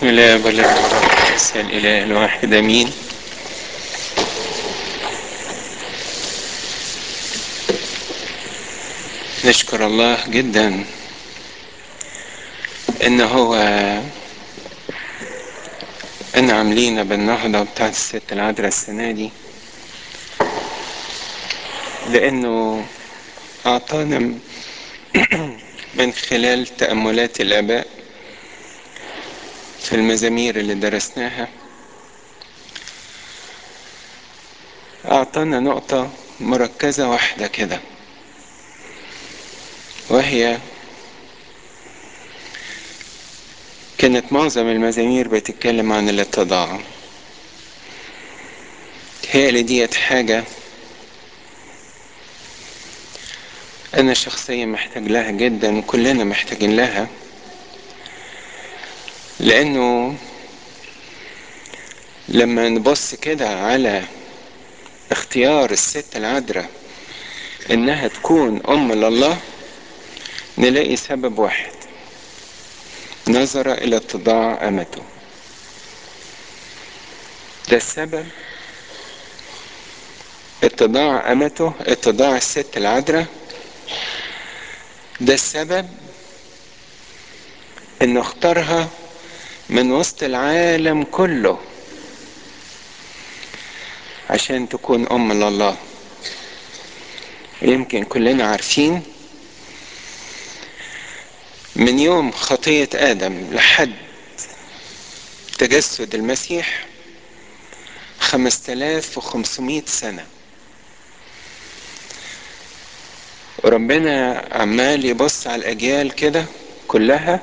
بسم الله والابن والروح الاله الواحد امين نشكر الله جدا ان هو انعم لينا بالنهضة بتاعت الست العذراء السنة دي لانه اعطانا من خلال تأملات الاباء في المزامير اللي درسناها اعطانا نقطة مركزة واحدة كده وهي كانت معظم المزامير بتتكلم عن الاتضاع هي ديت حاجة أنا شخصيا محتاج لها جدا وكلنا محتاجين لها لأنه لما نبص كده على اختيار الست العذراء إنها تكون أم لله نلاقي سبب واحد نظر إلى اتضاع أمته ده السبب اتضاع أمته اتضاع الست العذراء ده السبب انه اختارها من وسط العالم كله عشان تكون ام لله يمكن كلنا عارفين من يوم خطية آدم لحد تجسد المسيح خمسة آلاف وخمسمائة سنة وربنا عمال يبص على الأجيال كده كلها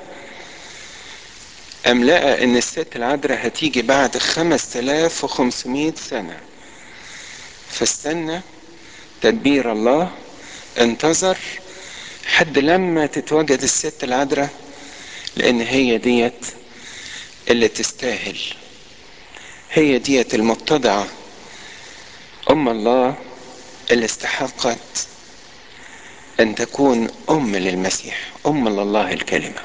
أم لقى إن الست العذراء هتيجي بعد خمسة آلاف وخمسمائة سنة فاستنى تدبير الله انتظر حد لما تتوجد الست العذراء لأن هي ديت اللي تستاهل هي ديت المتضعة أم الله اللي استحقت أن تكون أم للمسيح أم لله الكلمة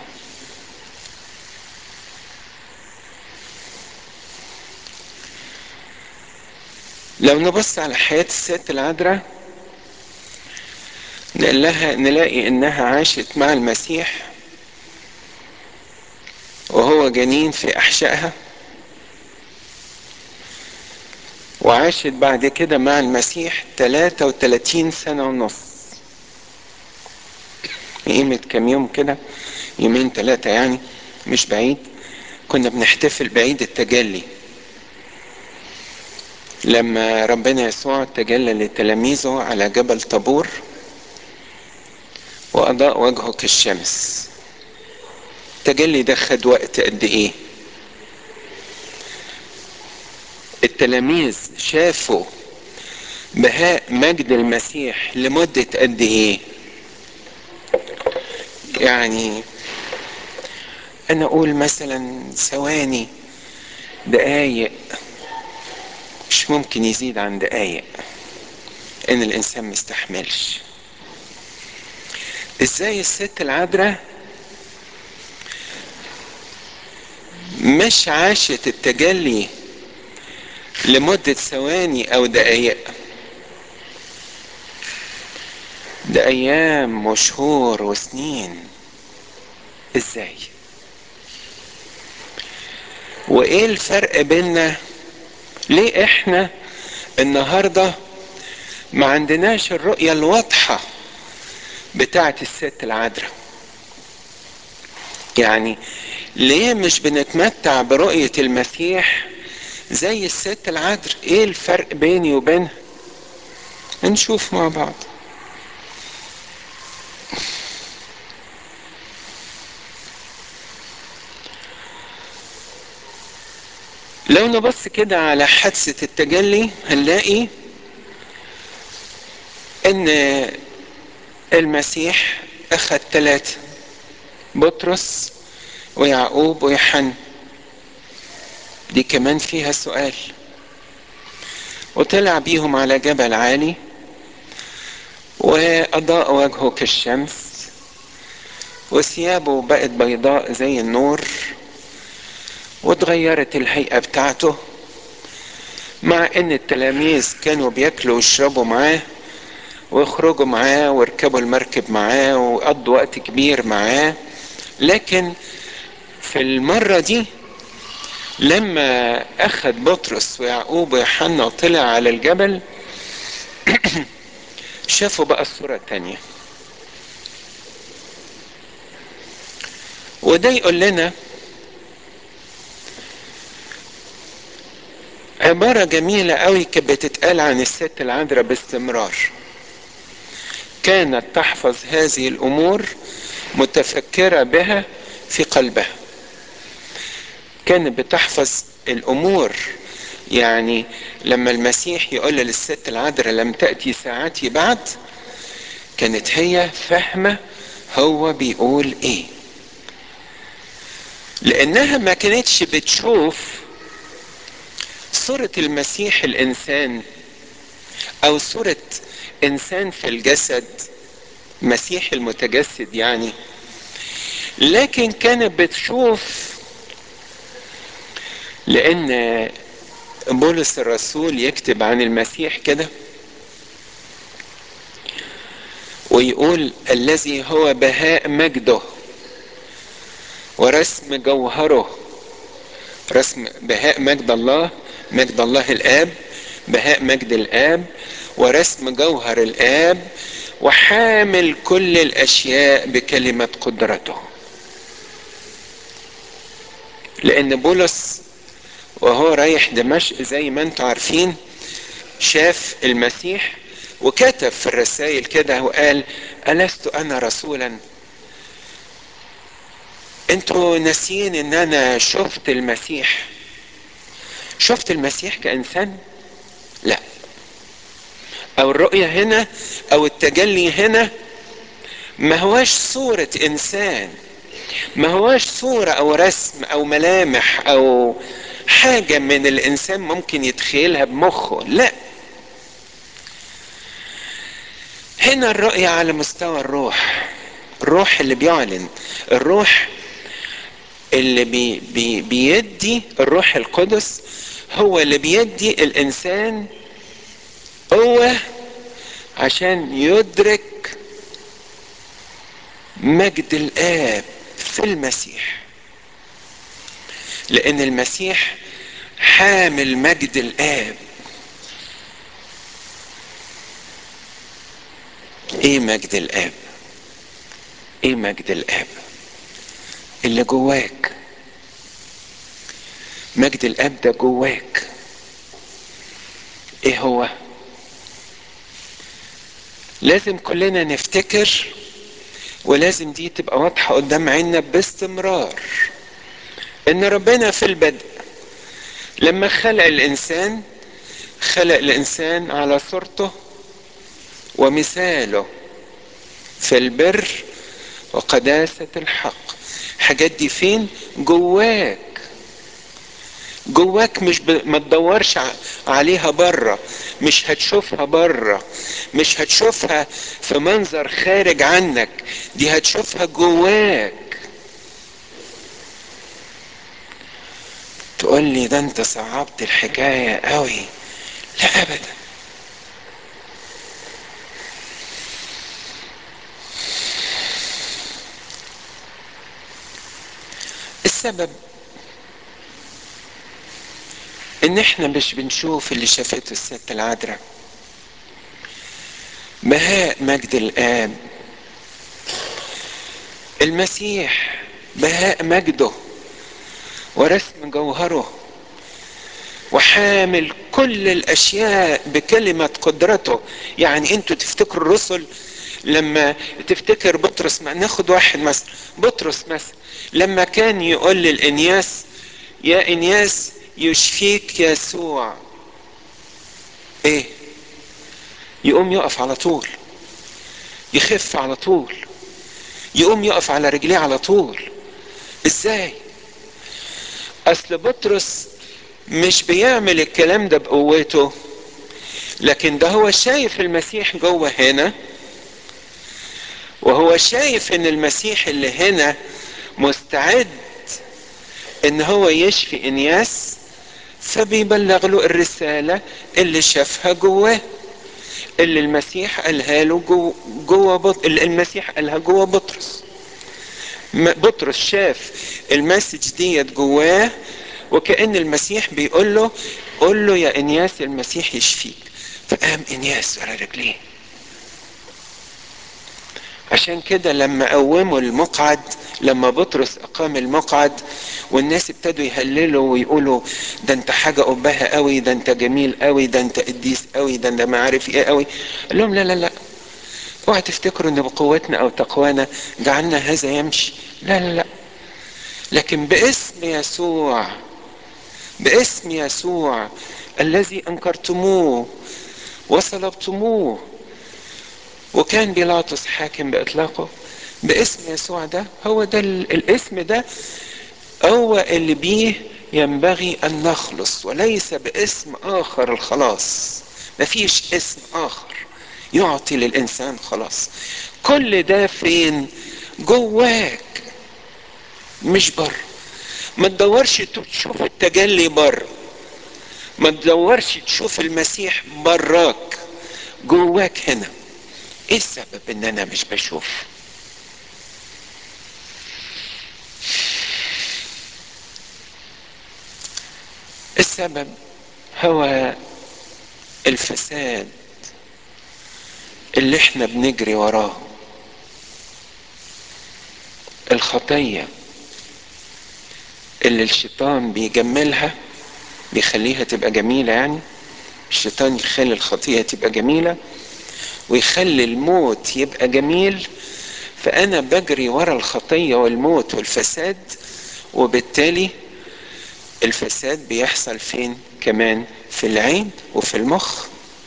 لو نبص على حياة الست العذراء نلاقي, نلاقي إنها عاشت مع المسيح وهو جنين في أحشائها وعاشت بعد كده مع المسيح 33 سنة ونص قيمة كام يوم كده يومين ثلاثة يعني مش بعيد كنا بنحتفل بعيد التجلي لما ربنا يسوع تجلى لتلاميذه على جبل طابور وأضاء وجهه كالشمس التجلي ده خد وقت قد ايه التلاميذ شافوا بهاء مجد المسيح لمدة قد ايه يعني انا اقول مثلا ثواني دقايق مش ممكن يزيد عن دقايق ان الانسان مستحملش ازاي الست العذراء مش عاشت التجلي لمدة ثواني او دقايق ده ايام وشهور وسنين ازاي وايه الفرق بيننا ليه احنا النهاردة ما عندناش الرؤية الواضحة بتاعت الست العذراء يعني ليه مش بنتمتع برؤية المسيح زي الست العذراء ايه الفرق بيني وبينها نشوف مع بعض لو نبص كده على حادثة التجلي هنلاقي ان المسيح اخذ ثلاثة بطرس ويعقوب ويوحنا دي كمان فيها سؤال وطلع بيهم على جبل عالي وأضاء وجهه كالشمس وثيابه بقت بيضاء زي النور واتغيرت الهيئة بتاعته مع ان التلاميذ كانوا بياكلوا ويشربوا معاه ويخرجوا معاه ويركبوا المركب معاه ويقضوا وقت كبير معاه لكن في المرة دي لما أخذ بطرس ويعقوب ويوحنا وطلع على الجبل شافوا بقى الصورة التانية وده يقول لنا عبارة جميلة قوي كانت بتتقال عن الست العذراء باستمرار كانت تحفظ هذه الأمور متفكرة بها في قلبها كانت بتحفظ الأمور يعني لما المسيح يقول للست العذراء لم تأتي ساعتي بعد كانت هي فاهمة هو بيقول ايه لانها ما كانتش بتشوف صورة المسيح الانسان او صورة انسان في الجسد مسيح المتجسد يعني لكن كانت بتشوف لان بولس الرسول يكتب عن المسيح كده ويقول الذي هو بهاء مجده ورسم جوهره رسم بهاء مجد الله مجد الله الاب بهاء مجد الاب ورسم جوهر الاب وحامل كل الاشياء بكلمه قدرته لان بولس وهو رايح دمشق زي ما انتم عارفين شاف المسيح وكتب في الرسائل كده وقال ألست أنا رسولا انتوا ناسيين ان انا شفت المسيح شفت المسيح كإنسان لا او الرؤية هنا او التجلي هنا ما هواش صورة انسان ما هواش صورة او رسم او ملامح او حاجة من الانسان ممكن يتخيلها بمخه لا هنا الرؤية على مستوى الروح الروح اللي بيعلن الروح اللي بي بي بيدي الروح القدس هو اللي بيدي الانسان قوة عشان يدرك مجد الاب في المسيح لان المسيح حامل مجد الاب ايه مجد الاب ايه مجد الاب اللي جواك مجد الاب ده جواك ايه هو لازم كلنا نفتكر ولازم دي تبقى واضحة قدام عيننا باستمرار ان ربنا في البدء لما خلق الانسان خلق الانسان على صورته ومثاله في البر وقداسة الحق حاجات دي فين جواك جواك مش ب... ما تدورش عليها بره مش هتشوفها بره مش هتشوفها في منظر خارج عنك دي هتشوفها جواك تقول لي ده انت صعبت الحكاية قوي لا ابدا السبب ان احنا مش بنشوف اللي شافته الست العذراء بهاء مجد الاب المسيح بهاء مجده ورسم جوهره وحامل كل الاشياء بكلمة قدرته يعني انتوا تفتكروا الرسل لما تفتكر بطرس ما ناخد واحد مثلا بطرس مثلا لما كان يقول للانياس يا انياس يشفيك يسوع ايه يقوم يقف على طول يخف على طول يقوم يقف على رجليه على طول ازاي اصل بطرس مش بيعمل الكلام ده بقوته لكن ده هو شايف المسيح جوه هنا وهو شايف ان المسيح اللي هنا مستعد ان هو يشفي انياس فبيبلغ له الرسالة اللي شافها جواه اللي المسيح قالها له جوه جو بط... اللي المسيح قالها جوه بطرس بطرس شاف المسج ديت جواه وكأن المسيح بيقول له قول له يا انياس المسيح يشفيك فقام انياس على رجليه عشان كده لما قوموا المقعد لما بطرس اقام المقعد والناس ابتدوا يهللوا ويقولوا ده انت حاجة قبها قوي ده انت جميل قوي ده انت قديس قوي ده انت ما عارف ايه قوي قال لهم لا لا لا اوعى تفتكروا ان بقوتنا او تقوانا جعلنا هذا يمشي لا لا لا لكن باسم يسوع باسم يسوع الذي انكرتموه وصلبتموه وكان بيلاطس حاكم باطلاقه باسم يسوع ده هو ده الاسم ده هو اللي بيه ينبغي ان نخلص وليس باسم اخر الخلاص مفيش اسم اخر يعطي للانسان خلاص كل ده فين جواك مش بره ما تدورش تشوف التجلي بره ما تدورش تشوف المسيح براك جواك هنا ايه السبب ان انا مش بشوف السبب هو الفساد اللي احنا بنجري وراه الخطيه اللي الشيطان بيجملها بيخليها تبقى جميله يعني الشيطان يخلي الخطيه تبقى جميله ويخلي الموت يبقى جميل فانا بجري ورا الخطيه والموت والفساد وبالتالي الفساد بيحصل فين كمان في العين وفي المخ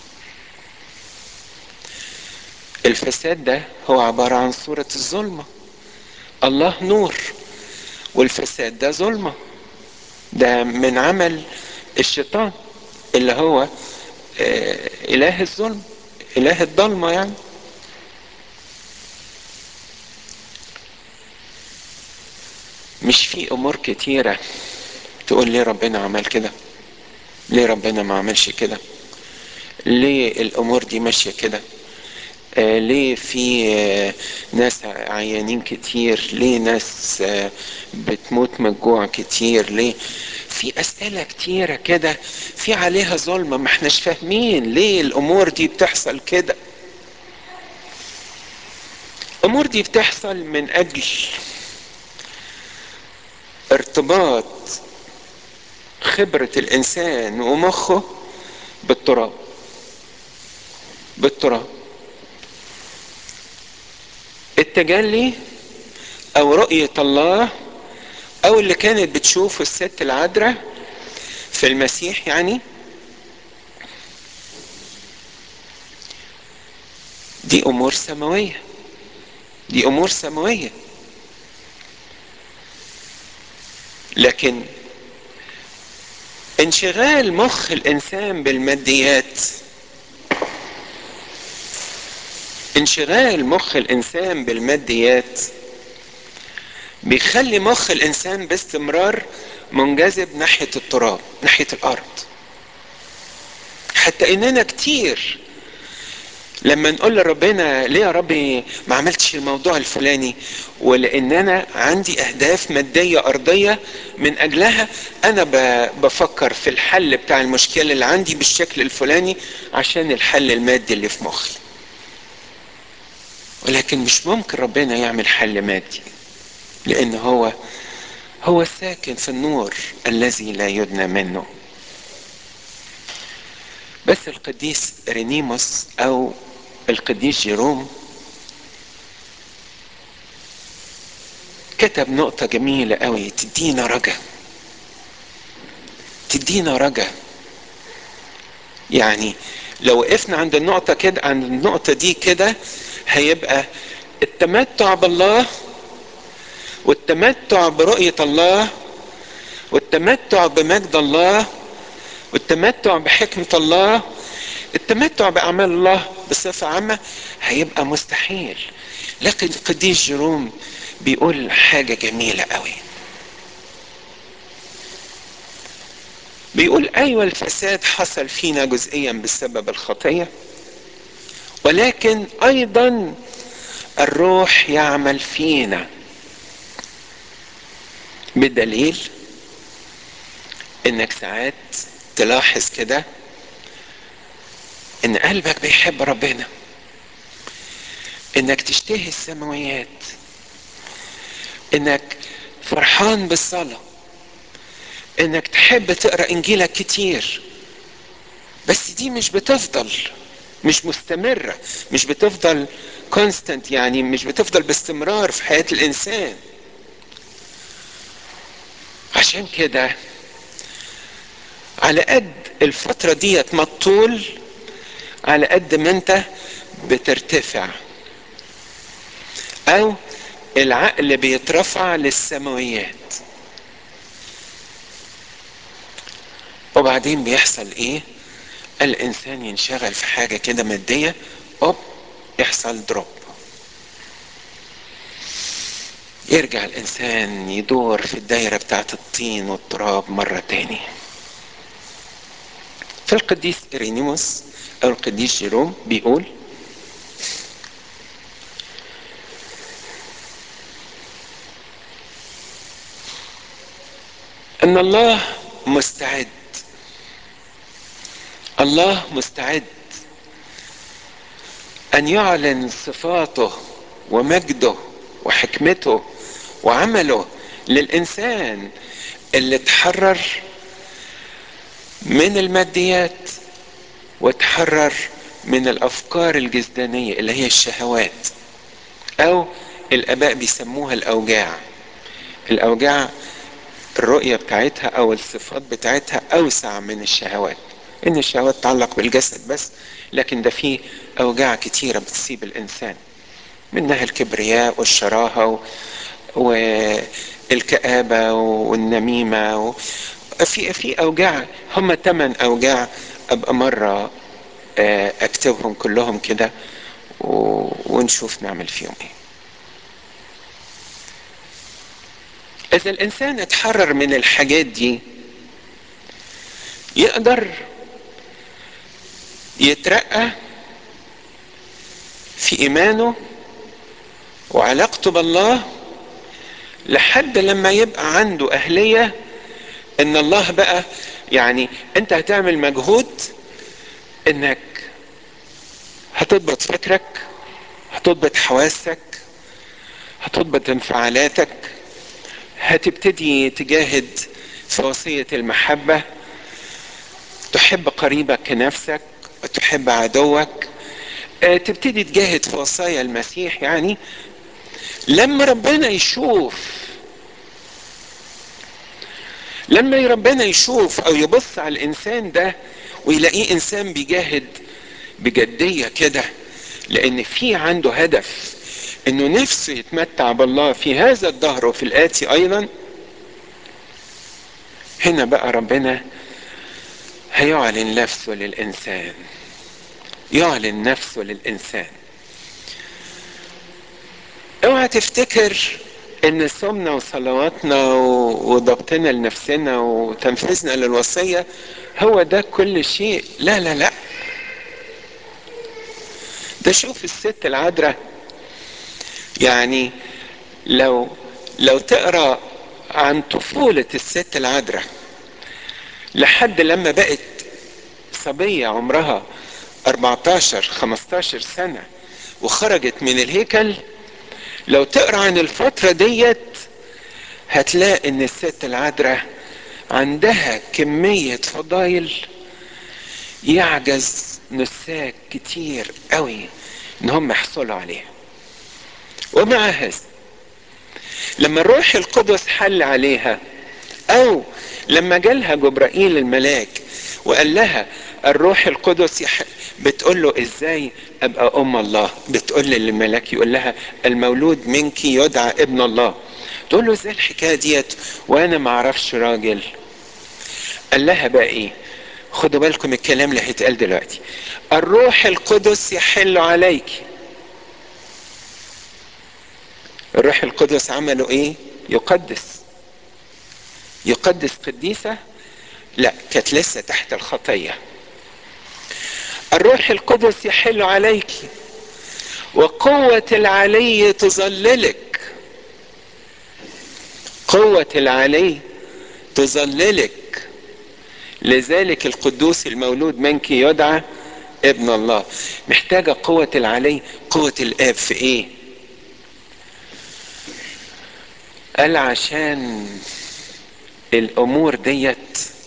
الفساد ده هو عبارة عن صورة الظلمة الله نور والفساد ده ظلمة ده من عمل الشيطان اللي هو آه إله الظلم إله الضلمة يعني مش في أمور كتيرة تقول ليه ربنا عمل كده ليه ربنا ما عملش كده ليه الامور دي ماشيه كده آه ليه في آه ناس عيانين كتير ليه ناس آه بتموت من الجوع كتير ليه في اسئله كتيره كده في عليها ظلمه ما احناش فاهمين ليه الامور دي بتحصل كده الامور دي بتحصل من اجل ارتباط خبرة الإنسان ومخه بالتراب بالتراب التجلي أو رؤية الله أو اللي كانت بتشوفه الست العذراء في المسيح يعني دي أمور سماوية دي أمور سماوية لكن انشغال مخ الانسان بالماديات انشغال مخ الانسان بالماديات بيخلي مخ الانسان باستمرار منجذب ناحيه التراب ناحيه الارض حتى اننا كتير لما نقول لربنا ليه يا ربي ما عملتش الموضوع الفلاني ولان انا عندي اهداف ماديه ارضيه من اجلها انا بفكر في الحل بتاع المشكله اللي عندي بالشكل الفلاني عشان الحل المادي اللي في مخي ولكن مش ممكن ربنا يعمل حل مادي لان هو هو ساكن في النور الذي لا يدنى منه بس القديس رينيموس او القديس جيروم كتب نقطة جميلة قوي تدينا رجا تدينا رجا يعني لو وقفنا عند النقطة كده عند النقطة دي كده هيبقى التمتع بالله والتمتع برؤية الله والتمتع بمجد الله والتمتع بحكمة الله التمتع بأعمال الله بصفة عامة هيبقى مستحيل لكن القديس جيروم بيقول حاجة جميلة قوي بيقول ايوه الفساد حصل فينا جزئيا بسبب الخطيه ولكن ايضا الروح يعمل فينا بدليل انك ساعات تلاحظ كده ان قلبك بيحب ربنا انك تشتهي السماويات انك فرحان بالصلاة انك تحب تقرا انجيلك كتير بس دي مش بتفضل مش مستمرة مش بتفضل كونستنت يعني مش بتفضل باستمرار في حياة الانسان عشان كده على قد الفترة ديت ما تطول على قد ما انت بترتفع او العقل بيترفع للسماويات وبعدين بيحصل ايه الانسان ينشغل في حاجة كده مادية اوب يحصل دروب يرجع الانسان يدور في الدايرة بتاعت الطين والتراب مرة تاني فالقديس إرينيموس أو القديس جيروم بيقول أن الله مستعد الله مستعد أن يعلن صفاته ومجده وحكمته وعمله للإنسان اللي تحرر من الماديات وتحرر من الافكار الجسدانيه اللي هي الشهوات او الاباء بيسموها الاوجاع الاوجاع الرؤيه بتاعتها او الصفات بتاعتها اوسع من الشهوات ان الشهوات تتعلق بالجسد بس لكن ده فيه اوجاع كتيره بتصيب الانسان منها الكبرياء والشراهه والكآبة والنميمة و... في في اوجاع هم ثمان اوجاع ابقى مره اكتبهم كلهم كده و... ونشوف نعمل فيهم ايه اذا الانسان اتحرر من الحاجات دي يقدر يترقى في ايمانه وعلاقته بالله لحد لما يبقى عنده اهليه ان الله بقى يعني انت هتعمل مجهود انك هتضبط فكرك هتضبط حواسك هتضبط انفعالاتك هتبتدي تجاهد في وصية المحبة تحب قريبك كنفسك وتحب عدوك تبتدي تجاهد في وصايا المسيح يعني لما ربنا يشوف لما ربنا يشوف او يبص على الانسان ده ويلاقيه انسان بيجاهد بجدية كده لان في عنده هدف انه نفسه يتمتع بالله في هذا الدهر وفي الاتي ايضا هنا بقى ربنا هيعلن نفسه للانسان يعلن نفسه للانسان اوعى تفتكر ان صومنا وصلواتنا وضبطنا لنفسنا وتنفيذنا للوصية هو ده كل شيء لا لا لا ده شوف الست العذراء يعني لو لو تقرا عن طفولة الست العذراء لحد لما بقت صبية عمرها 14 15 سنة وخرجت من الهيكل لو تقرا عن الفترة ديت هتلاقي ان الست العذراء عندها كمية فضايل يعجز نساك كتير قوي ان هم يحصلوا عليها ومع هذا لما الروح القدس حل عليها او لما جالها جبرائيل الملاك وقال لها الروح القدس يح... بتقول له ازاي ابقى ام الله بتقول للملاك يقول لها المولود منك يدعى ابن الله تقول له ازاي الحكايه ديت وانا ما اعرفش راجل قال لها بقى ايه خدوا بالكم الكلام اللي هيتقال دلوقتي الروح القدس يحل عليك الروح القدس عمله ايه يقدس يقدس قديسة لا كانت لسه تحت الخطيه الروح القدس يحل عليك وقوه العلي تظللك قوه العلي تظللك لذلك القدوس المولود منك يدعى ابن الله محتاجه قوه العلي قوه الاب في ايه قال عشان الامور ديت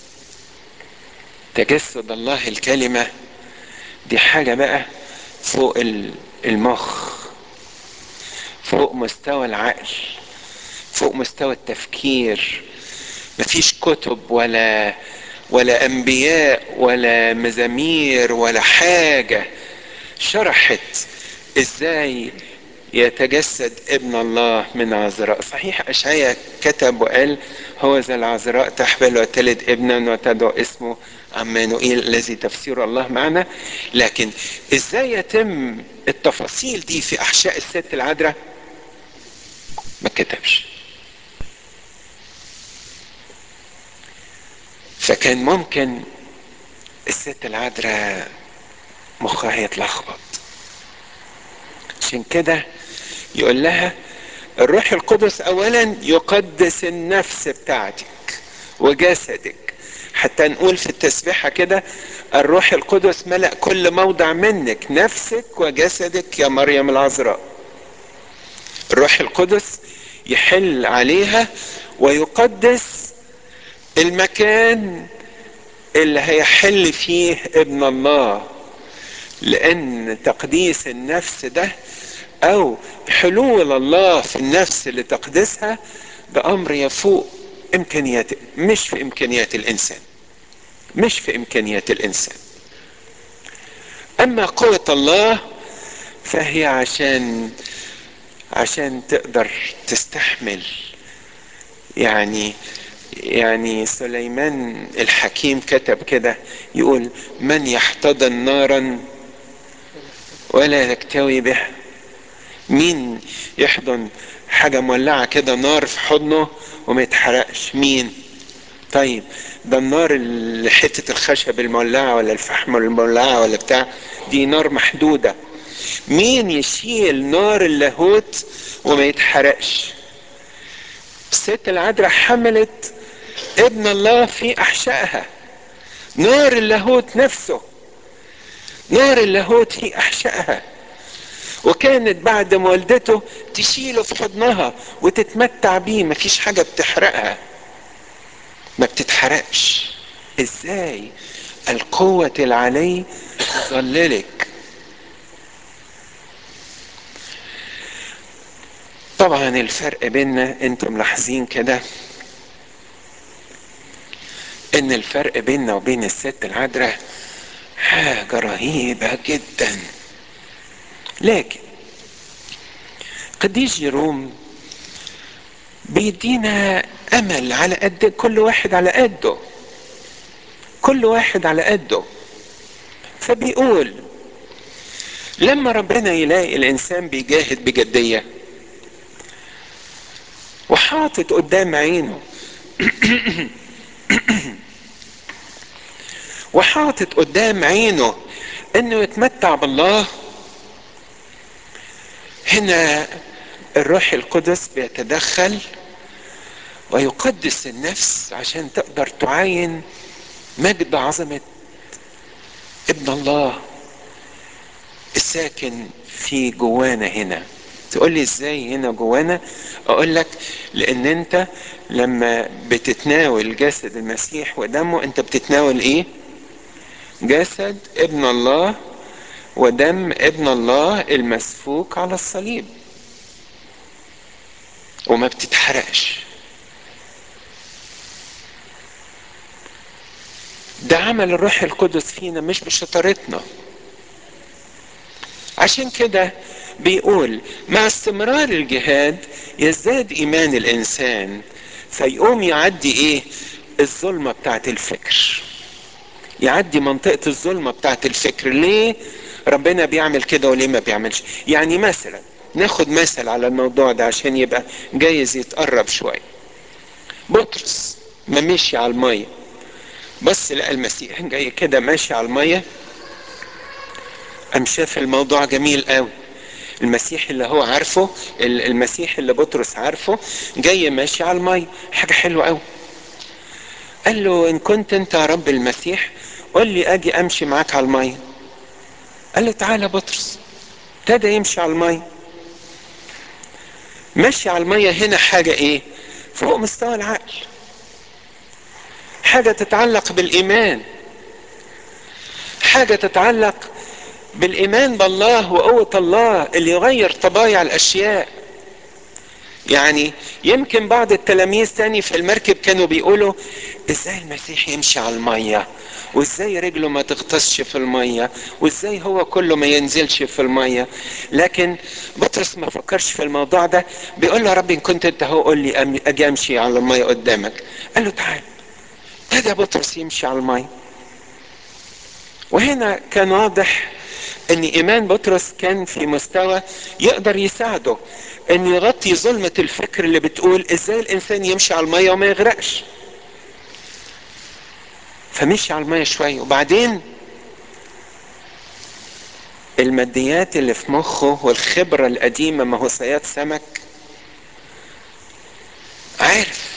تجسد الله الكلمة دي حاجة بقى فوق المخ فوق مستوى العقل فوق مستوى التفكير مفيش كتب ولا ولا انبياء ولا مزامير ولا حاجة شرحت ازاي يتجسد ابن الله من عذراء صحيح اشعيا كتب وقال هو ذا العذراء تحبل وتلد ابنا وتدعو اسمه عمانوئيل الذي تفسير الله معنا لكن ازاي يتم التفاصيل دي في احشاء الست العذراء ما كتبش فكان ممكن الست العذراء مخها يتلخبط عشان كده يقول لها الروح القدس اولا يقدس النفس بتاعتك وجسدك حتى نقول في التسبيحه كده الروح القدس ملا كل موضع منك نفسك وجسدك يا مريم العذراء الروح القدس يحل عليها ويقدس المكان اللي هيحل فيه ابن الله لان تقديس النفس ده او حلول الله في النفس لتقديسها ده امر يفوق امكانيات مش في امكانيات الانسان مش في امكانيات الانسان اما قوة الله فهي عشان عشان تقدر تستحمل يعني يعني سليمان الحكيم كتب كده يقول من يحتضن نارا ولا يكتوي به مين يحضن حاجة مولعة كده نار في حضنه وما يتحرقش مين طيب ده النار اللي حتة الخشب المولعة ولا الفحم المولعة ولا بتاع دي نار محدودة مين يشيل نار اللاهوت وما يتحرقش الست العذراء حملت ابن الله في احشائها نار اللاهوت نفسه نار اللاهوت في احشائها وكانت بعد ما والدته تشيله في حضنها وتتمتع بيه مفيش حاجة بتحرقها ما بتتحرقش ازاي القوة العلي تظللك طبعا الفرق بيننا انتم ملاحظين كده ان الفرق بيننا وبين الست العذراء حاجة رهيبة جدا لكن قديس جيروم بيدينا امل على قد كل واحد على قده كل واحد على قده فبيقول لما ربنا يلاقي الانسان بيجاهد بجديه وحاطط قدام عينه وحاطط قدام عينه انه يتمتع بالله هنا الروح القدس بيتدخل ويقدس النفس عشان تقدر تعاين مجد عظمة ابن الله الساكن في جوانا هنا تقول لي ازاي هنا جوانا اقول لك لان انت لما بتتناول جسد المسيح ودمه انت بتتناول ايه جسد ابن الله ودم ابن الله المسفوك على الصليب وما بتتحرقش ده عمل الروح القدس فينا مش بشطارتنا عشان كده بيقول مع استمرار الجهاد يزداد ايمان الانسان فيقوم يعدي ايه الظلمة بتاعت الفكر يعدي منطقة الظلمة بتاعت الفكر ليه ربنا بيعمل كده وليه ما بيعملش يعني مثلا ناخد مثل على الموضوع ده عشان يبقى جايز يتقرب شوية بطرس ما مشي على المية بص لقى المسيح جاي كده ماشي على الميه قام شاف الموضوع جميل قوي المسيح اللي هو عارفه المسيح اللي بطرس عارفه جاي ماشي على الميه حاجه حلوه قوي قال له ان كنت انت يا رب المسيح قل لي اجي امشي معاك على الميه قال له تعالى بطرس ابتدى يمشي على الميه مشي على الميه هنا حاجه ايه فوق مستوى العقل حاجه تتعلق بالايمان حاجه تتعلق بالايمان بالله وقوه الله اللي يغير طبايع الاشياء يعني يمكن بعض التلاميذ تاني في المركب كانوا بيقولوا ازاي المسيح يمشي على الميه وازاي رجله ما تغطسش في الميه وازاي هو كله ما ينزلش في الميه لكن بطرس ما فكرش في الموضوع ده بيقول له يا رب ان كنت انت هو قول لي اجي امشي على الميه قدامك قال له تعال ابتدى بطرس يمشي على الميه وهنا كان واضح ان ايمان بطرس كان في مستوى يقدر يساعده ان يغطي ظلمة الفكر اللي بتقول ازاي الانسان يمشي على المية وما يغرقش فمشي على المية شوية وبعدين الماديات اللي في مخه والخبرة القديمة ما هو صياد سمك عارف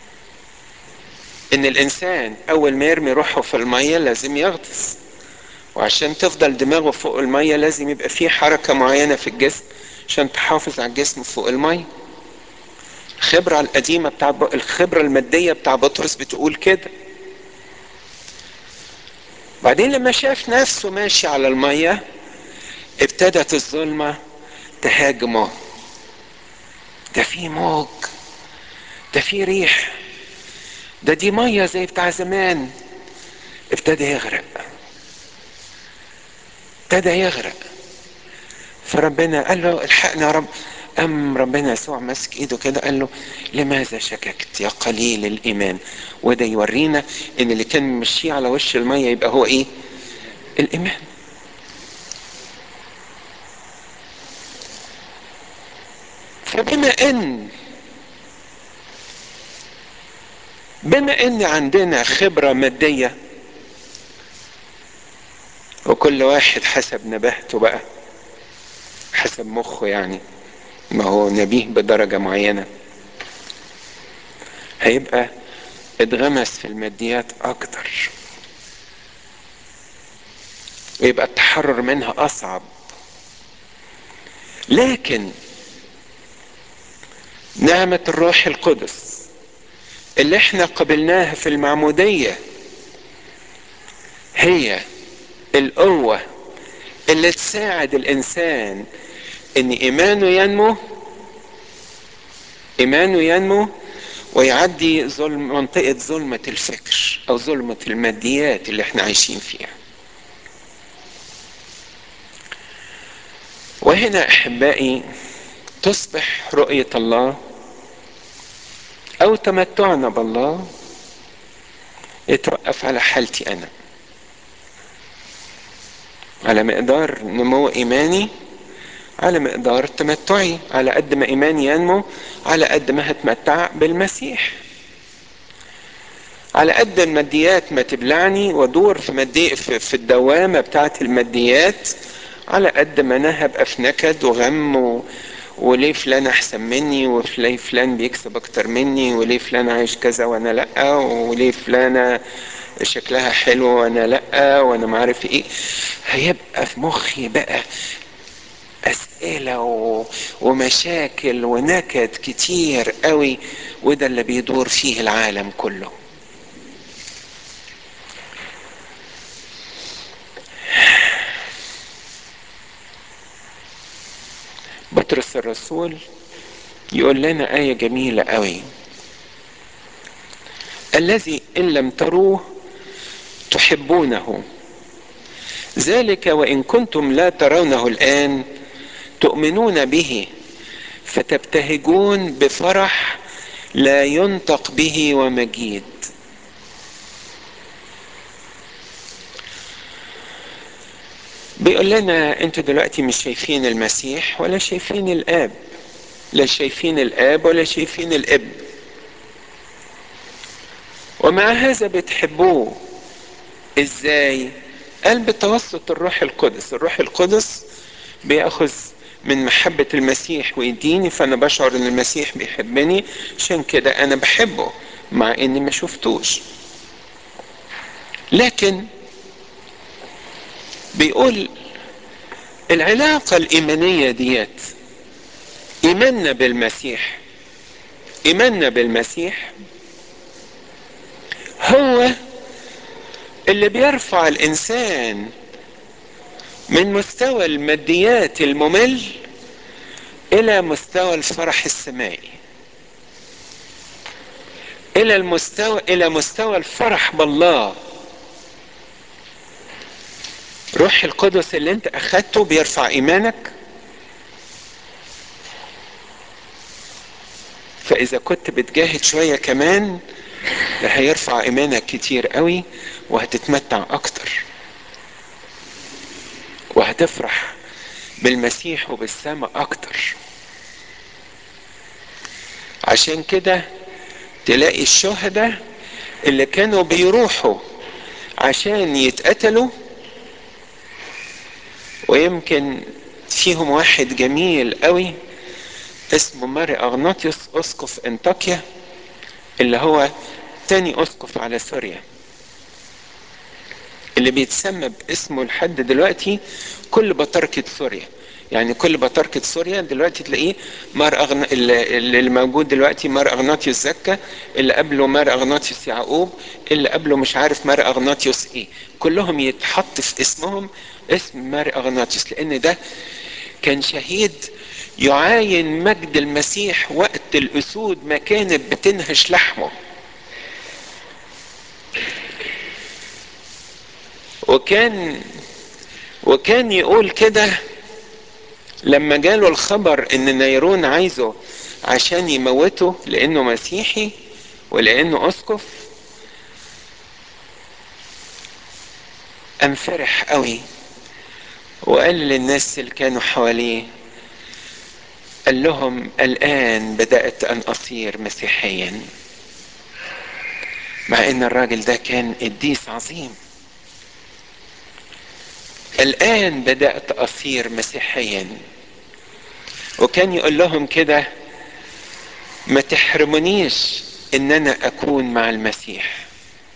ان الانسان اول ما يرمي روحه في المية لازم يغطس وعشان تفضل دماغه فوق المية لازم يبقى فيه حركة معينة في الجسم عشان تحافظ على الجسم فوق المية الخبرة القديمة بتاع ب... الخبرة المادية بتاع بطرس بتقول كده بعدين لما شاف نفسه ماشي على المية ابتدت الظلمة تهاجمه ده في موج ده في ريح ده دي مية زي بتاع زمان ابتدى يغرق ابتدى يغرق فربنا قال له الحقنا يا رب أم ربنا يسوع ماسك ايده كده قال له لماذا شككت يا قليل الإيمان وده يورينا إن اللي كان مشي على وش المية يبقى هو إيه؟ الإيمان فبما إن بما إن عندنا خبرة مادية وكل واحد حسب نباهته بقى حسب مخه يعني ما هو نبيه بدرجة معينة هيبقى اتغمس في الماديات اكتر ويبقى التحرر منها اصعب لكن نعمة الروح القدس اللي احنا قبلناها في المعمودية هي القوة اللي تساعد الانسان ان ايمانه ينمو ايمانه ينمو ويعدي ظلم منطقة ظلمة الفكر او ظلمة الماديات اللي احنا عايشين فيها وهنا احبائي تصبح رؤية الله او تمتعنا بالله يتوقف على حالتي انا على مقدار نمو ايماني على مقدار تمتعي على قد ما ايماني ينمو على قد ما هتمتع بالمسيح على قد الماديات ما تبلعني وادور في مدي في, في الدوامه بتاعت الماديات على قد ما انا هبقى في نكد وغم و... وليه فلان احسن مني وليه فلان بيكسب اكتر مني وليه فلان عايش كذا وانا لا وليه فلانه شكلها حلو وانا لا وانا ما عارف ايه هيبقى في مخي بقى اسئله و... ومشاكل ونكد كتير قوي وده اللي بيدور فيه العالم كله بطرس الرسول يقول لنا آية جميلة قوي الذي إن لم تروه تحبونه ذلك وإن كنتم لا ترونه الآن تؤمنون به فتبتهجون بفرح لا ينطق به ومجيد بيقول لنا انتوا دلوقتي مش شايفين المسيح ولا شايفين الاب لا شايفين الاب ولا شايفين الاب ومع هذا بتحبوه ازاي قال بتوسط الروح القدس الروح القدس بياخذ من محبة المسيح ويديني فأنا بشعر إن المسيح بيحبني عشان كده أنا بحبه مع إني ما شفتوش لكن بيقول العلاقة الإيمانية ديت إيماننا بالمسيح إيماننا بالمسيح هو اللي بيرفع الإنسان من مستوى الماديات الممل إلى مستوى الفرح السمائي إلى المستوى إلى مستوى الفرح بالله روح القدس اللي انت اخدته بيرفع ايمانك فاذا كنت بتجاهد شوية كمان ده هيرفع ايمانك كتير قوي وهتتمتع اكتر وهتفرح بالمسيح وبالسماء اكتر عشان كده تلاقي الشهداء اللي كانوا بيروحوا عشان يتقتلوا ويمكن فيهم واحد جميل قوي اسمه ماري اغناطيوس اسقف انطاكيا اللي هو تاني اسقف على سوريا اللي بيتسمى باسمه لحد دلوقتي كل بطركة سوريا يعني كل بطركة سوريا دلوقتي تلاقيه مار أغن... اللي موجود دلوقتي مار اغناطيوس زكا اللي قبله مار اغناطيوس يعقوب اللي قبله مش عارف مار اغناطيوس ايه كلهم يتحط في اسمهم اسم ماري اغناطيوس لان ده كان شهيد يعاين مجد المسيح وقت الاسود ما كانت بتنهش لحمه وكان وكان يقول كده لما جاله الخبر ان نيرون عايزه عشان يموته لانه مسيحي ولانه اسقف قام فرح قوي وقال للناس اللي كانوا حواليه قال لهم الان بدات ان اصير مسيحيا مع ان الراجل ده كان قديس عظيم الان بدات اصير مسيحيا وكان يقول لهم كده ما تحرمونيش ان انا اكون مع المسيح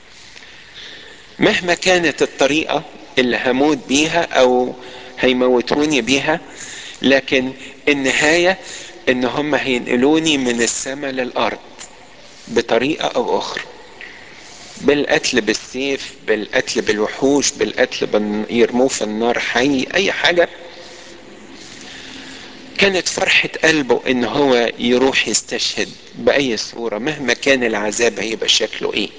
مهما كانت الطريقه اللي هموت بيها او هيموتوني بيها لكن النهايه ان هم هينقلوني من السماء للارض بطريقه او اخرى بالقتل بالسيف بالقتل بالوحوش بالقتل بال... يرموه في النار حي اي حاجه كانت فرحة قلبه ان هو يروح يستشهد بأي صورة مهما كان العذاب هيبقى شكله ايه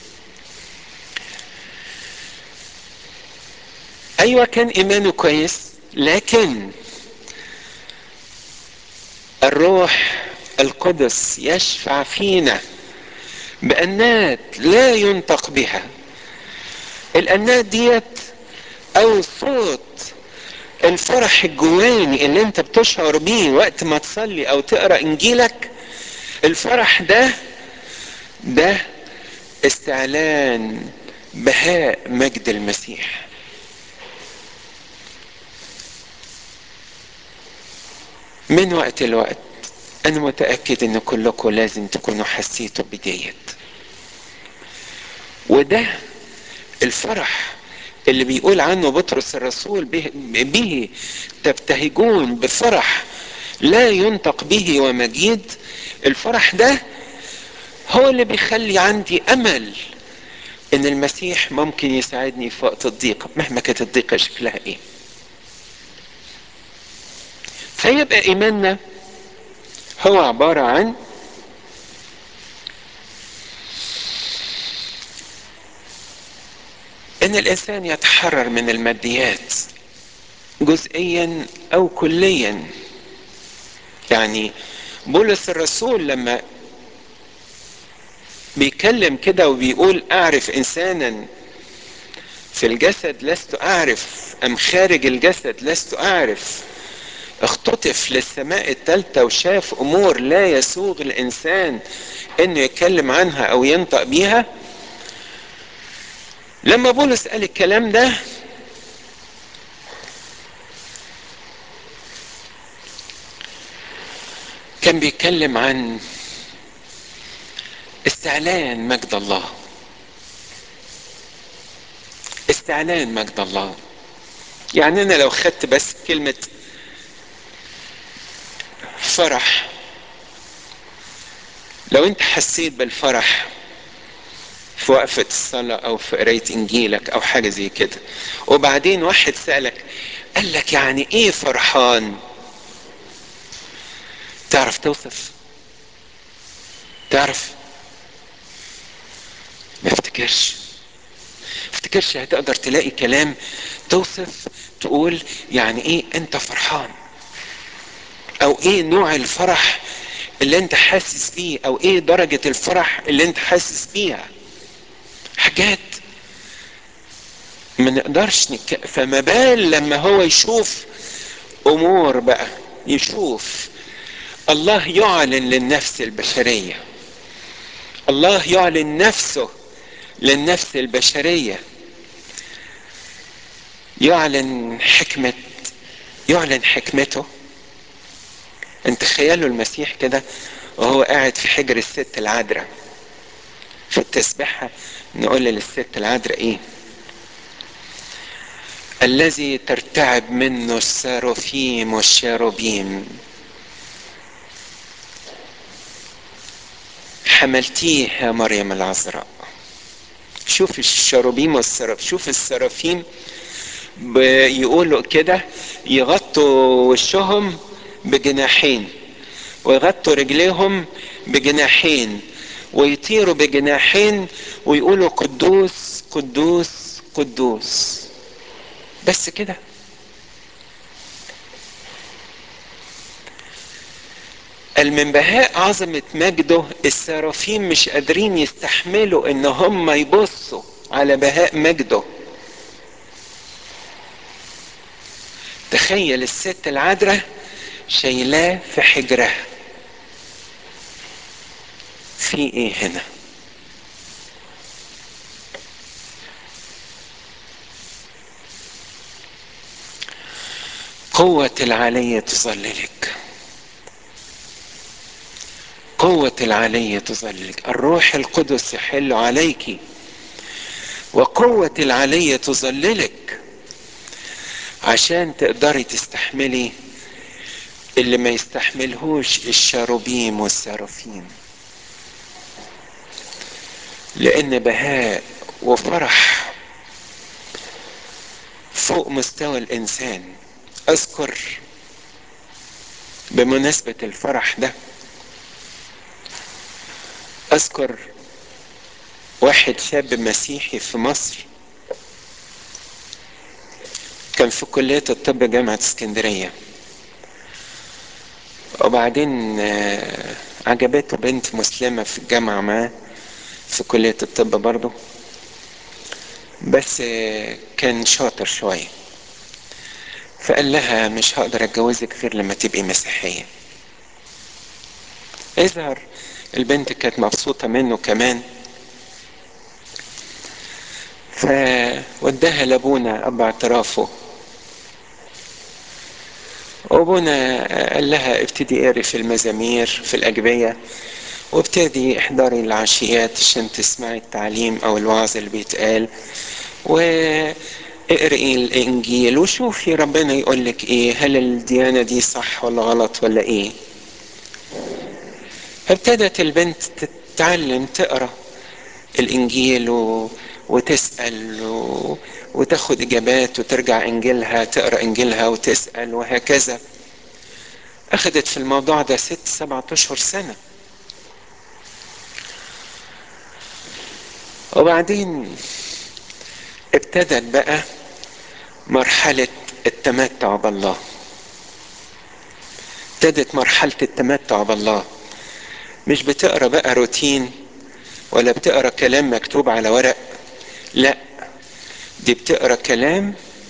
ايوه كان ايمانه كويس لكن الروح القدس يشفع فينا بأنات لا ينطق بها الأنات ديت أو صوت الفرح الجواني اللي انت بتشعر بيه وقت ما تصلي او تقرا انجيلك الفرح ده ده استعلان بهاء مجد المسيح من وقت لوقت انا متاكد ان كلكم لازم تكونوا حسيتوا بديت وده الفرح اللي بيقول عنه بطرس الرسول به, به تبتهجون بفرح لا ينطق به ومجيد الفرح ده هو اللي بيخلي عندي امل ان المسيح ممكن يساعدني في وقت الضيقة مهما كانت الضيقة شكلها ايه فيبقى ايماننا هو عبارة عن ان الانسان يتحرر من الماديات جزئيا او كليا يعني بولس الرسول لما بيتكلم كده وبيقول اعرف انسانا في الجسد لست اعرف ام خارج الجسد لست اعرف اختطف للسماء الثالثة وشاف امور لا يسوغ الانسان انه يتكلم عنها او ينطق بيها لما بولس قال الكلام ده كان بيتكلم عن استعلان مجد الله استعلان مجد الله يعني انا لو خدت بس كلمة فرح لو انت حسيت بالفرح في وقفة الصلاة او في قراية انجيلك او حاجة زي كده وبعدين واحد سألك قال لك يعني ايه فرحان تعرف توصف تعرف ما افتكرش افتكرش هتقدر تلاقي كلام توصف تقول يعني ايه انت فرحان او ايه نوع الفرح اللي انت حاسس بيه او ايه درجة الفرح اللي انت حاسس بيها حاجات ما نقدرش نك... فما بال لما هو يشوف امور بقى يشوف الله يعلن للنفس البشرية الله يعلن نفسه للنفس البشرية يعلن حكمة يعلن حكمته انت تخيلوا المسيح كده وهو قاعد في حجر الست العذراء في التسبيحة نقول للست العذراء ايه الذي ترتعب منه الساروفيم والشاروبيم حملتيه يا مريم العذراء شوف الشاروبيم والسراف شوف السرافيم بيقولوا كده يغطوا وشهم بجناحين ويغطوا رجليهم بجناحين ويطيروا بجناحين ويقولوا قدوس قدوس قدوس بس كده من بهاء عظمة مجده السرافيم مش قادرين يستحملوا ان هم يبصوا على بهاء مجده تخيل الست العذراء شايلاه في حجرها في ايه هنا قوة العلية تظللك قوة العلية تظللك الروح القدس يحل عليك وقوة العلية تظللك عشان تقدري تستحملي اللي ما يستحملهوش الشاروبيم والسرافيم لان بهاء وفرح فوق مستوى الانسان اذكر بمناسبة الفرح ده اذكر واحد شاب مسيحي في مصر كان في كلية الطب جامعة اسكندرية وبعدين عجبته بنت مسلمة في الجامعة معاه في كلية الطب برضه بس كان شاطر شوية فقال لها مش هقدر اتجوزك غير لما تبقي مسيحية اظهر البنت كانت مبسوطة منه كمان فوداها لابونا اب اعترافه وابونا قال لها ابتدي اقري في المزامير في الاجبية وابتدي احضري العشيات عشان تسمعي التعليم او الوعظ اللي بيتقال واقرئي الانجيل وشوفي ربنا يقول لك ايه هل الديانة دي صح ولا غلط ولا ايه ابتدت البنت تتعلم تقرا الانجيل و... وتسال و... وتاخد اجابات وترجع انجيلها تقرا انجيلها وتسال وهكذا اخذت في الموضوع ده ست سبعة اشهر سنه وبعدين ابتدت بقى مرحله التمتع بالله ابتدت مرحله التمتع بالله مش بتقرا بقى روتين ولا بتقرا كلام مكتوب على ورق لا دي بتقرا كلام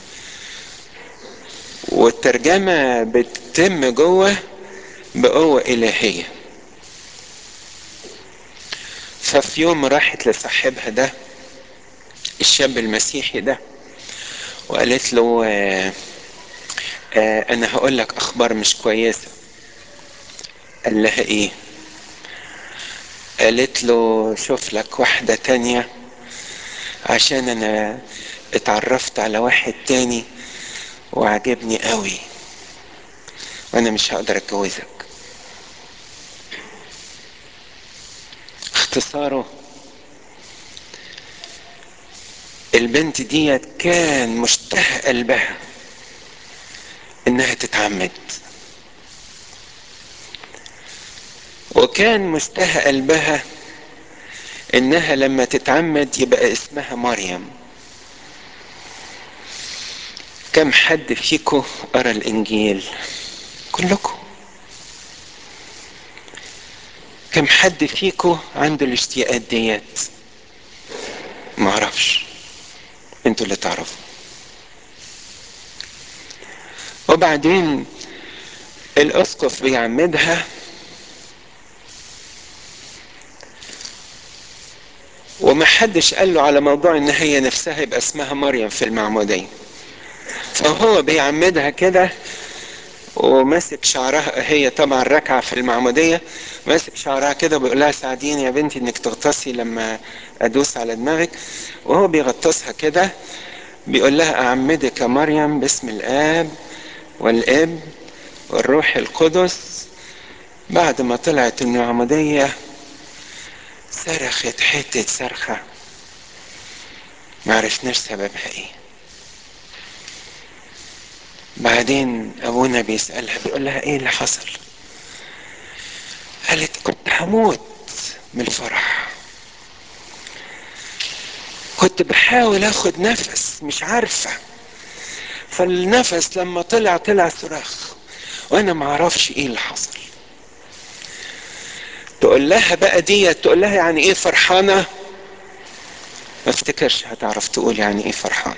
والترجمة بتتم جوه بقوة إلهية ففي يوم راحت لصاحبها ده الشاب المسيحي ده وقالت له آه آه انا هقول لك اخبار مش كويسة قال لها ايه قالت له شوف لك واحدة تانية عشان انا اتعرفت على واحد تاني وعجبني قوي وانا مش هقدر اتجوزك اختصاره البنت ديت كان مشتهى قلبها انها تتعمد وكان مشتهى قلبها انها لما تتعمد يبقى اسمها مريم كم حد فيكم قرا الانجيل كلكم كم حد فيكم عنده الاشتياقات ديت ما اعرفش انتوا اللي تعرفوا وبعدين الاسقف بيعمدها وما حدش قال له على موضوع ان هي نفسها يبقى اسمها مريم في المعمودية فهو بيعمدها كده وماسك شعرها هي طبعا راكعة في المعمودية ماسك شعرها كده وبيقول لها ساعديني يا بنتي انك تغطسي لما ادوس على دماغك وهو بيغطسها كده بيقول لها اعمدك يا مريم باسم الاب والاب والروح القدس بعد ما طلعت المعمودية صرخت حتة صرخة معرفناش سببها ايه بعدين ابونا بيسألها بيقول لها ايه اللي حصل قالت كنت هموت من الفرح كنت بحاول اخد نفس مش عارفة فالنفس لما طلع طلع صراخ وانا معرفش ايه اللي حصل تقول لها بقى دي تقول لها يعني ايه فرحانة ما افتكرش هتعرف تقول يعني ايه فرحانة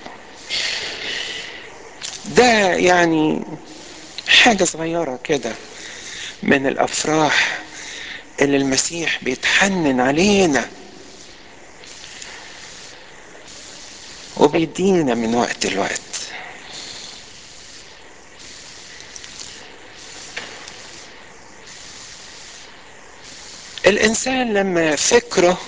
ده يعني حاجة صغيرة كده من الافراح اللي المسيح بيتحنن علينا وبيدينا من وقت لوقت الانسان لما فكره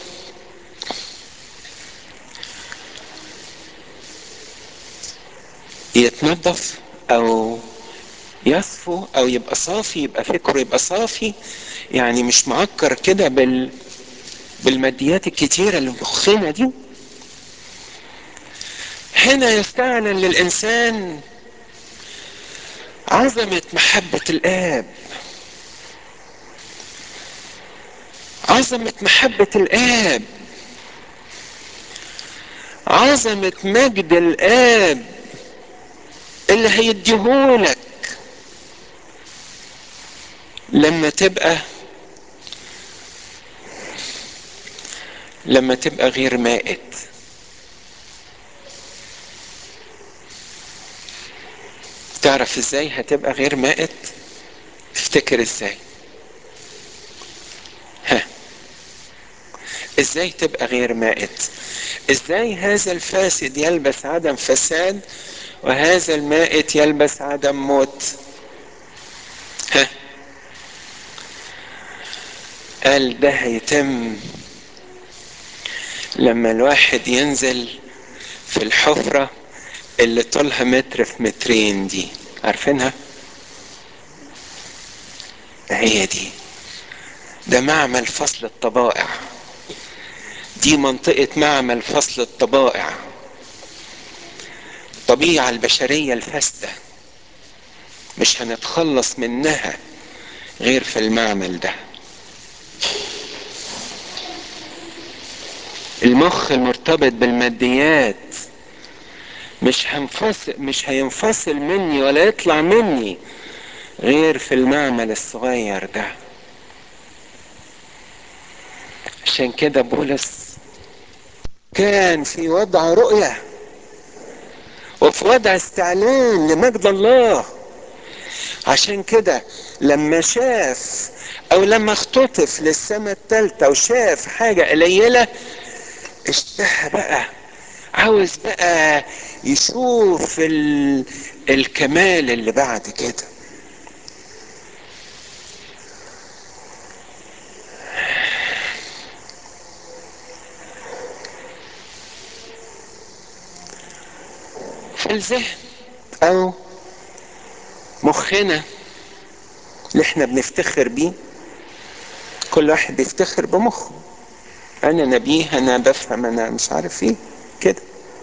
يتنظف او يصفو او يبقى صافي يبقى فكره يبقى صافي يعني مش معكر كده بال بالماديات الكتيرة اللي في مخنا دي هنا يستعلن للإنسان عظمة محبة الآب عظمة محبة الآب عظمة مجد الآب اللي هيديهولك لما تبقى لما تبقى غير مائت تعرف ازاي هتبقى غير مائت تفتكر ازاي ها ازاي تبقى غير مائت ازاي هذا الفاسد يلبس عدم فساد وهذا المائت يلبس عدم موت ها قال ده هيتم لما الواحد ينزل في الحفرة اللي طولها متر في مترين دي عارفينها هي دي ده معمل فصل الطبائع دي منطقة معمل فصل الطبائع الطبيعة البشرية الفاسدة مش هنتخلص منها غير في المعمل ده المخ المرتبط بالماديات مش هنفصل مش هينفصل مني ولا يطلع مني غير في المعمل الصغير ده عشان كده بولس كان في وضع رؤية وفي وضع استعلان لمجد الله عشان كده لما شاف او لما اختطف للسماء الثالثة وشاف حاجة قليلة اشتهى بقى عاوز بقى يشوف ال... الكمال اللي بعد كده في الذهن او مخنا اللي احنا بنفتخر بيه كل واحد بيفتخر بمخه انا نبيه انا بفهم انا مش عارف ايه كده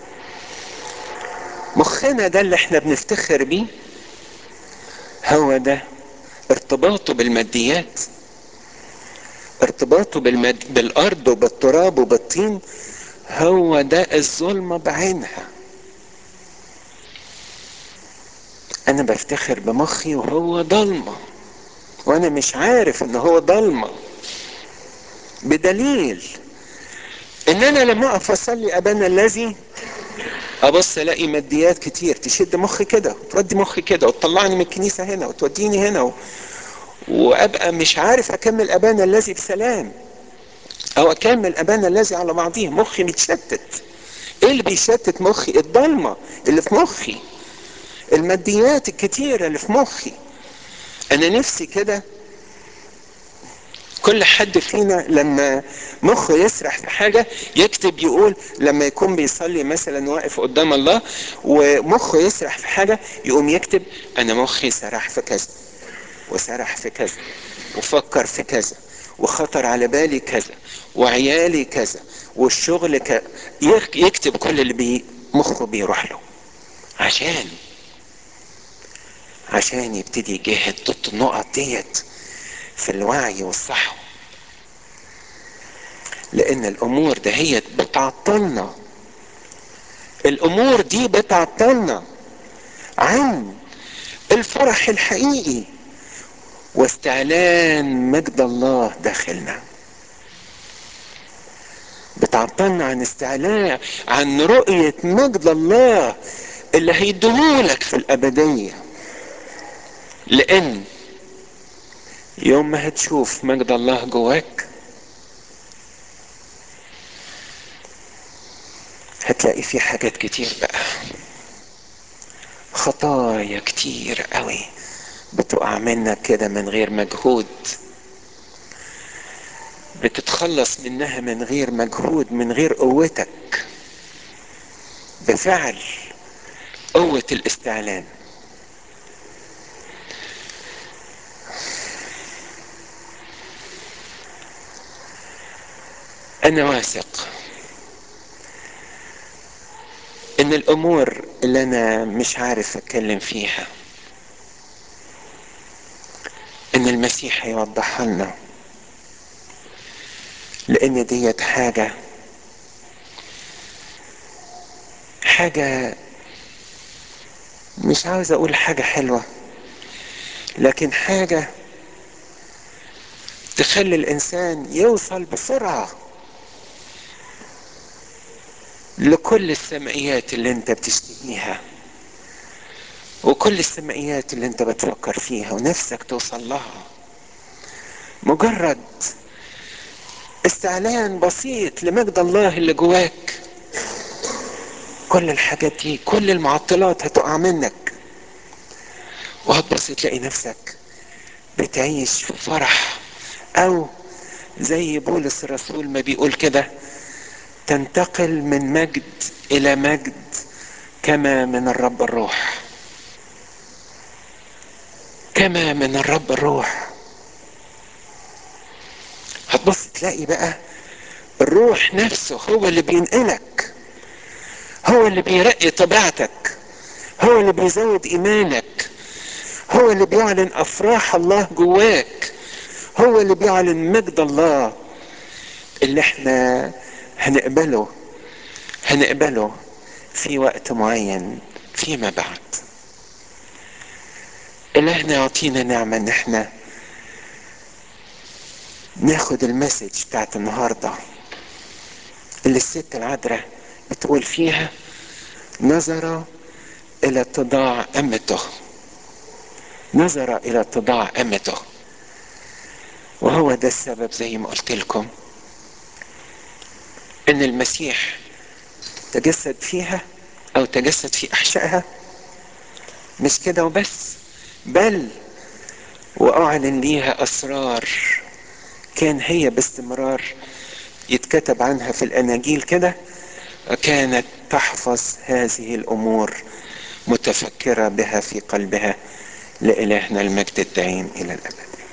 مخنا ده اللي احنا بنفتخر بيه هو ده ارتباطه بالماديات ارتباطه بالمد... بالارض وبالتراب وبالطين هو ده الظلمة بعينها انا بفتخر بمخي وهو ضلمة وانا مش عارف ان هو ضلمة بدليل ان انا لما اقف اصلي ابانا الذي ابص الاقي ماديات كتير تشد مخي كده وتودي مخي كده وتطلعني من الكنيسة هنا وتوديني هنا و... وابقى مش عارف اكمل ابانا الذي بسلام او اكمل ابانا الذي على بعضيه مخي متشتت ايه اللي بيشتت مخي الضلمة اللي في مخي الماديات الكتيرة اللي في مخي انا نفسي كده كل حد فينا لما مخه يسرح في حاجة يكتب يقول لما يكون بيصلي مثلا واقف قدام الله ومخه يسرح في حاجة يقوم يكتب انا مخي سرح في كذا وسرح في كذا وفكر في كذا وخطر على بالي كذا وعيالي كذا والشغل ك... يكتب كل اللي بي مخه بيروح له عشان عشان يبتدي يجاهد ضد النقط ديت في الوعي والصحو لان الامور دهيت بتعطلنا الامور دي بتعطلنا عن الفرح الحقيقي واستعلان مجد الله داخلنا بتعطلنا عن استعلاء عن رؤية مجد الله اللي هيديهولك في الأبدية لأن يوم ما هتشوف مجد الله جواك هتلاقي في حاجات كتير بقى خطايا كتير قوي بتقع منك كده من غير مجهود بتتخلص منها من غير مجهود من غير قوتك بفعل قوة الاستعلان انا واثق ان الامور اللي انا مش عارف اتكلم فيها ان المسيح هيوضحها لنا لان ديت حاجة حاجة مش عاوز اقول حاجة حلوة لكن حاجة تخلي الانسان يوصل بسرعة لكل السمعيات اللي انت بتشتهيها وكل السمعيات اللي انت بتفكر فيها ونفسك توصل لها مجرد استعلان بسيط لمجد الله اللي جواك كل الحاجات دي كل المعطلات هتقع منك وهتبص تلاقي نفسك بتعيش في فرح او زي بولس الرسول ما بيقول كده تنتقل من مجد الى مجد كما من الرب الروح كما من الرب الروح هتبص تلاقي بقى الروح نفسه هو اللي بينقلك هو اللي بيرقي طبيعتك هو اللي بيزود ايمانك هو اللي بيعلن افراح الله جواك هو اللي بيعلن مجد الله اللي احنا هنقبله هنقبله في وقت معين فيما بعد إلهنا يعطينا نعمة ان احنا ناخد المسج بتاعت النهاردة اللي الست العذراء بتقول فيها نظر الى اتضاع امته نظر الى اتضاع امته وهو ده السبب زي ما قلت لكم ان المسيح تجسد فيها او تجسد في احشائها مش كده وبس بل واعلن ليها اسرار كان هي باستمرار يتكتب عنها في الاناجيل كده كانت تحفظ هذه الامور متفكره بها في قلبها لالهنا المجد الدائم الى الابد